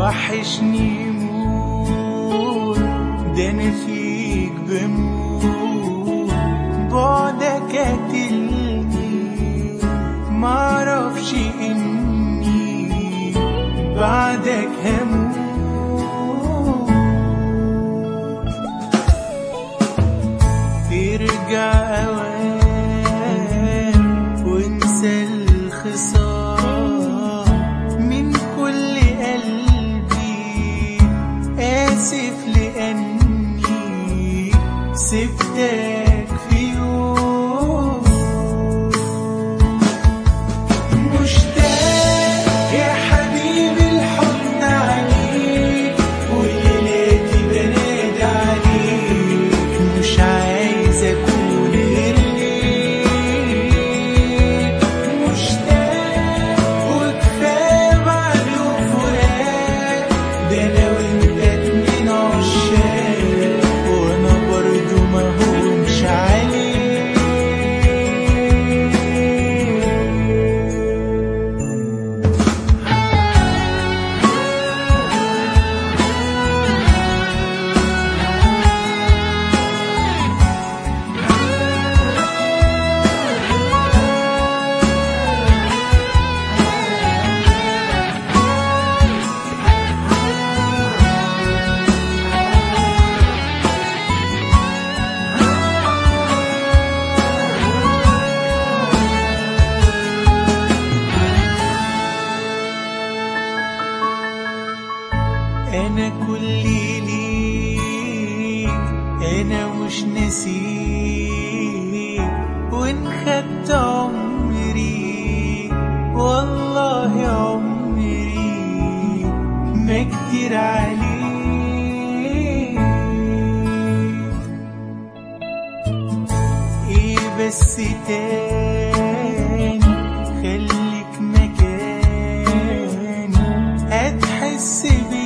وحشني موت ده انا فيك بموت بعدك قتلني معرفش اني بعدك هموت ترجع اوان وانسى الخصام من كل قلبي اسف لاني سبتك في يوم مشتاق يا حبيبي الحضن عليك وليلاتي بنادي عليك مش عايز اكون غير ليك مشتاق وكفايه بعد وفراق ده انا وانت اتنين عشاق وانا برضو ما هونش عليك انا كل ليك انا مش نسيك وان خدت عمري والله عمري ما كتير عليك ايه بس تاني خليك مكاني هتحس بيه